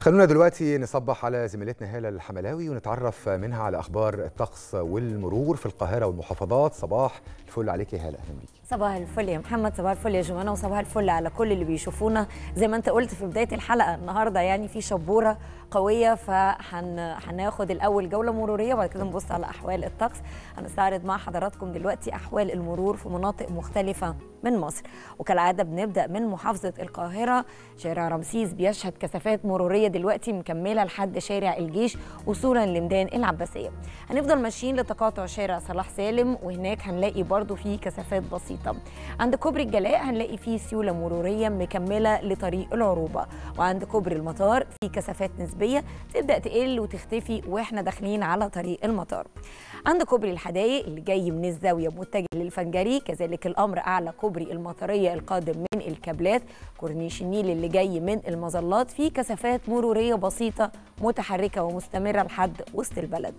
خلونا دلوقتي نصبح على زميلتنا هالة الحملاوي ونتعرف منها على أخبار الطقس والمرور في القاهرة والمحافظات صباح الفل عليك يا هالة أهلا بيكي صباح الفل يا محمد صباح الفل يا جمانة وصباح الفل على كل اللي بيشوفونا زي ما انت قلت في بداية الحلقة النهاردة يعني في شبورة قوية فهناخد الأول جولة مرورية وبعد كده نبص على أحوال الطقس هنستعرض مع حضراتكم دلوقتي أحوال المرور في مناطق مختلفة من مصر وكالعادة بنبدأ من محافظة القاهرة شارع رمسيس بيشهد كثافات مرورية دلوقتي مكملة لحد شارع الجيش وصولا لميدان العباسية هنفضل ماشيين لتقاطع شارع صلاح سالم وهناك هنلاقي برضو فيه كثافات بسيطة عند كوبري الجلاء هنلاقي فيه سيولة مرورية مكملة لطريق العروبة وعند كوبري المطار في كثافات نسبية تبدأ تقل وتختفي واحنا داخلين على طريق المطار عند كوبري الحدائق اللي جاي من الزاوية متجه للفنجري كذلك الأمر أعلى كوبري المطرية القادم من الكابلات كورنيش النيل اللي جاي من المظلات في كثافات مرورية بسيطة متحركة ومستمرة لحد وسط البلد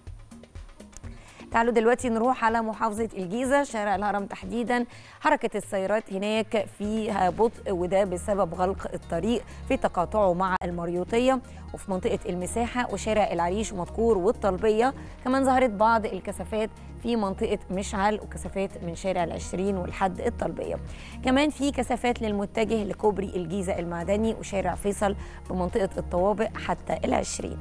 تعالوا دلوقتي نروح على محافظة الجيزة شارع الهرم تحديدا حركة السيارات هناك فيها بطء وده بسبب غلق الطريق في تقاطعه مع المريوطية وفي منطقة المساحة وشارع العريش ومذكور والطلبية كمان ظهرت بعض الكثافات في منطقة مشعل وكثافات من شارع العشرين والحد الطلبية كمان في كثافات للمتجه لكوبري الجيزة المعدني وشارع فيصل بمنطقة الطوابق حتى العشرين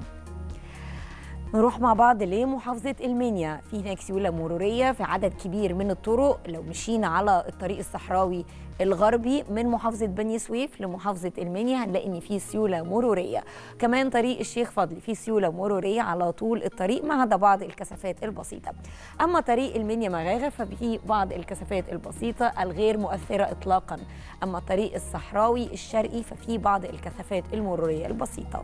نروح مع بعض لمحافظة المنيا في هناك سيولة مرورية في عدد كبير من الطرق لو مشينا على الطريق الصحراوي الغربي من محافظة بني سويف لمحافظة المنيا هنلاقي ان في سيولة مرورية كمان طريق الشيخ فضلي في سيولة مرورية على طول الطريق ما عدا بعض الكثافات البسيطة أما طريق المنيا مغاغة ففي بعض الكثافات البسيطة الغير مؤثرة إطلاقا أما الطريق الصحراوي الشرقي ففي بعض الكثافات المرورية البسيطة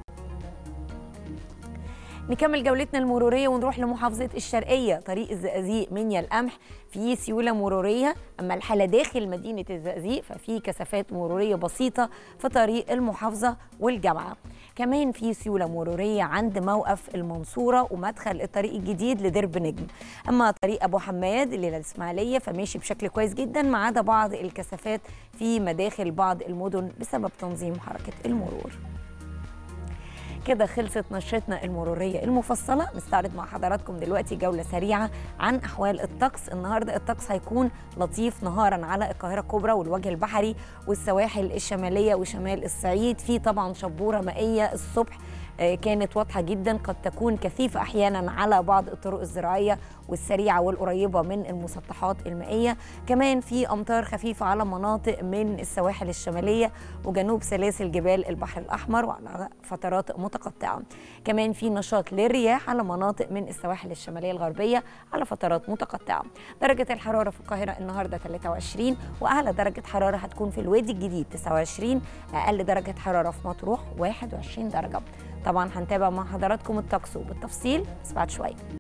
نكمل جولتنا المروريه ونروح لمحافظه الشرقيه طريق الزقازيق منيا القمح في سيوله مروريه اما الحاله داخل مدينه الزقازيق ففي كثافات مروريه بسيطه في طريق المحافظه والجامعه كمان في سيوله مروريه عند موقف المنصوره ومدخل الطريق الجديد لدرب نجم اما طريق ابو حماد اللي للاسماعيليه فماشي بشكل كويس جدا ما عدا بعض الكثافات في مداخل بعض المدن بسبب تنظيم حركه المرور كده خلصت نشرتنا المروريه المفصله نستعرض مع حضراتكم دلوقتي جوله سريعه عن احوال الطقس النهارده الطقس هيكون لطيف نهارا على القاهره الكبرى والوجه البحري والسواحل الشماليه وشمال الصعيد في طبعا شبوره مائيه الصبح كانت واضحه جدا قد تكون كثيفه احيانا على بعض الطرق الزراعيه والسريعه والقريبه من المسطحات المائيه كمان في امطار خفيفه على مناطق من السواحل الشماليه وجنوب سلاسل جبال البحر الاحمر وعلى فترات متقطعه كمان في نشاط للرياح على مناطق من السواحل الشماليه الغربيه على فترات متقطعه درجه الحراره في القاهره النهارده 23 واعلى درجه حراره هتكون في الوادي الجديد 29 اقل درجه حراره في مطروح 21 درجه طبعا هنتابع مع حضراتكم الطقس وبالتفصيل بس بعد شويه